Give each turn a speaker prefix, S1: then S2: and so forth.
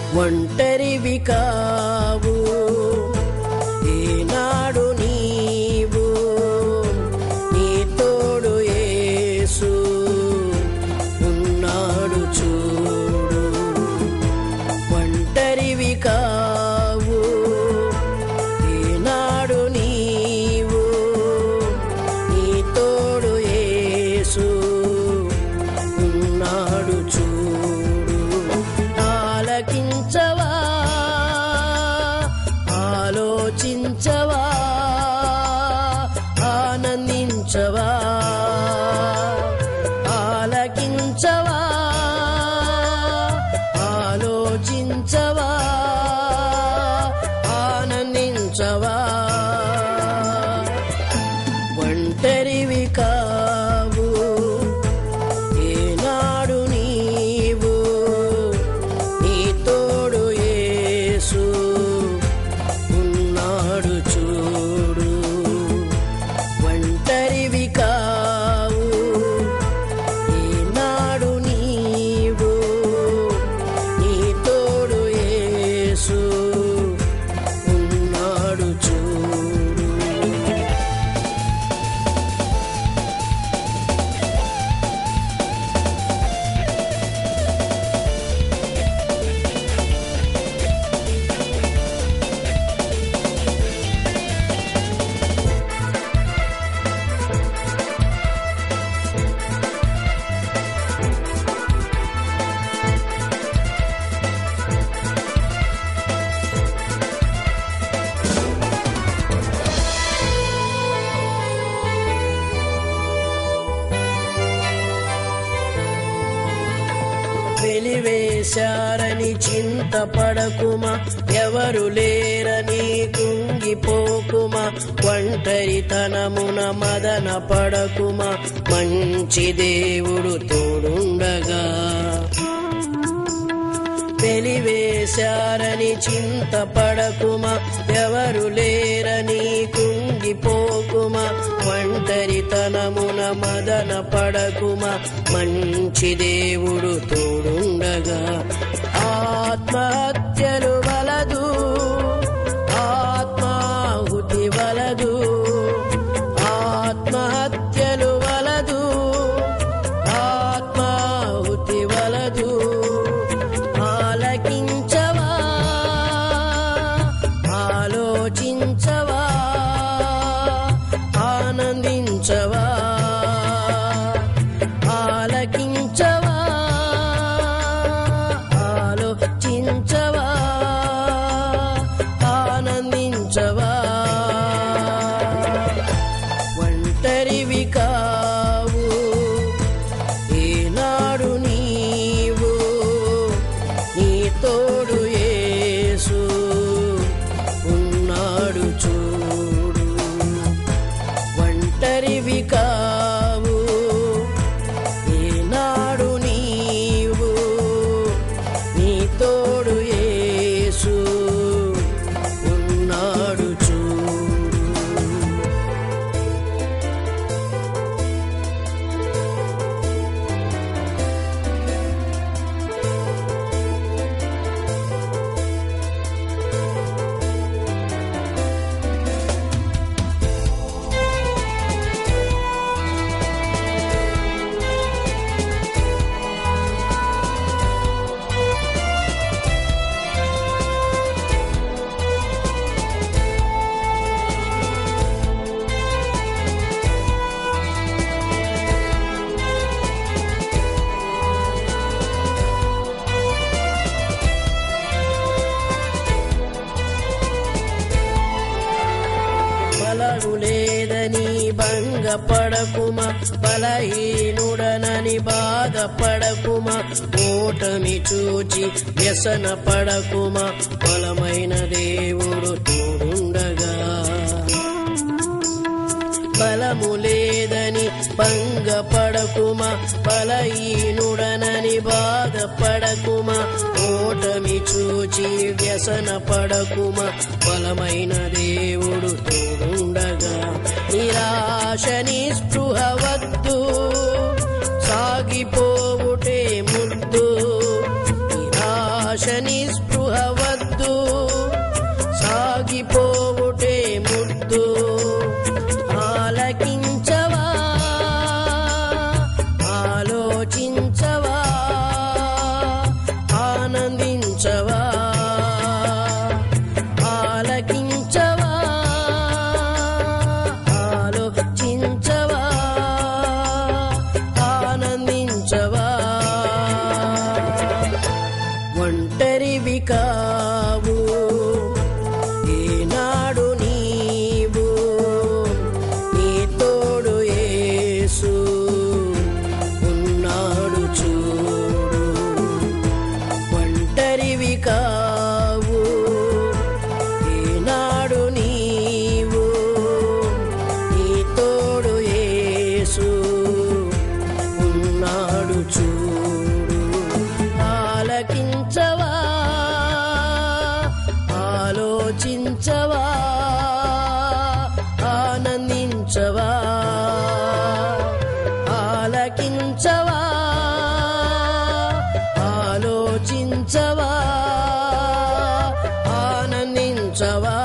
S1: ఒంటరివి కావు ఈనాడు నీవు నీ తోడు యేసు ఉన్నాడు చూడు ఒంటరివి కావు ఈనాడు నీవు నీ తోడు యేసు ఉన్నాడు చూడు ఆలకించవా ఆలోచించవా ఆనందించవా ఆలకించవా ఆలోచించవా ఆనందించవా ఒంటరివి కావు ఏనాడు నీవు నీ తోడు యేసు ఉన్నాడు చూడు ఒంటరివి కావు ఈనాడు నీవు నీ తోడు యేసు ఉన్నాడు చూడు వెలివేశారని చింతపడకుమా ఎవరు లేరని కుంగిపోకుమా ఒంటరితనమున మదన పడకుమా మంచి దేవుడు తోడుండగా వెలివేశారని చింతపడకుమా ఎవరు లేరని కుంగిపోకుమా ఒంటరితనమున మదన పడకుమా మంచి దేవుడు తోడుండగా ఆత్మహత్యలు వలదు ఆత్మాహుతి వలదు ఆత్మహత్యలు వలదు ఆత్మాహుతి వలదు ఆలకించవా ఆలోచించవా ఆనందించవా ఆలకించవా ఆలోచించవా ఆనందించవా ఒంటరివి కావు ఈనాడు నీవు నీ తోడు యేసు ఉన్నాడు చూడు ఒంటరివి కావు ఈనాడు నీవు నీ తోడు యేసు ఉన్నాడు చూడు బలము లేదని భంగపడకుమా బలహీనుడనని బాధపడకుమా ఓటమి చూచి వ్యసన పడకుమా బలమైన దేవుడు తోడుండగా బలము లేదని భంగపడకుమా బలహీనుడనని బాధపడకుమా ఓటమి చూచి వ్యసన పడకుమా బలమైన దేవుడు తోడుండగా నిరాశ నిస్పృహ వద్దు సాగిపోవుటే ముద్దు నిరాశ నిస్పృహ నిస్పృహ వద్దు సాగిపోవుటే ముద్దు ఆలకించవా ఆలోచించవా ఆనందించవా ఆలకించవా ఆలోచించవా ఆనందించవా ఒంటరివి కావు ఏనాడు నీవు నీ తోడు యేసు ఉన్నాడు చూడు ఒంటరివి కావు ఏనాడు నీవు నీ తోడు యేసు ఉన్నాడు చూడు ఆలకించవా ఆలోచించవా ఆనందించవా ఆలకించవా ఆలోచించవా ఆనందించవా